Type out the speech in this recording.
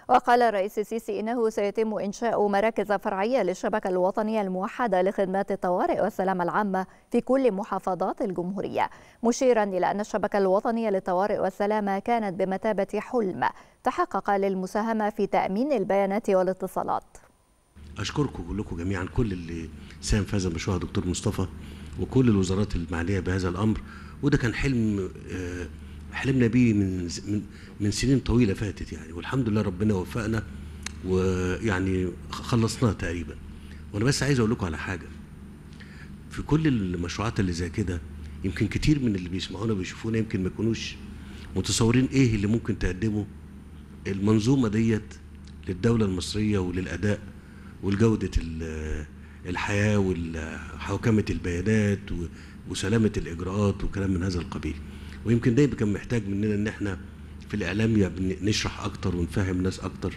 وقال الرئيس السيسي إنه سيتم إنشاء مراكز فرعية للشبكة الوطنية الموحدة لخدمات الطوارئ والسلامة العامة في كل محافظات الجمهورية مشيرا إلى أن الشبكة الوطنية للطوارئ والسلامة كانت بمثابة حلم تحقق للمساهمة في تأمين البيانات والاتصالات اشكركم كلكم جميعا كل اللي ساهم في هذا المشروع دكتور مصطفى وكل الوزارات المعنيه بهذا الامر وده كان حلم آه، حلمنا بيه من من من سنين طويله فاتت يعني والحمد لله ربنا وفقنا ويعني خلصناه تقريبا وانا بس عايز اقول لكم على حاجه في كل المشروعات اللي زي كده يمكن كتير من اللي بيسمعونا وبيشوفونا يمكن ما يكونوش متصورين ايه اللي ممكن تقدمه المنظومه ديت للدوله المصريه وللاداء ولجوده ال- الحياه وحوكمه البيانات و- وسلامه الاجراءات وكلام من هذا القبيل ويمكن ده كان محتاج مننا ان احنا في الاعلام يعني نشرح اكتر ونفهم ناس اكتر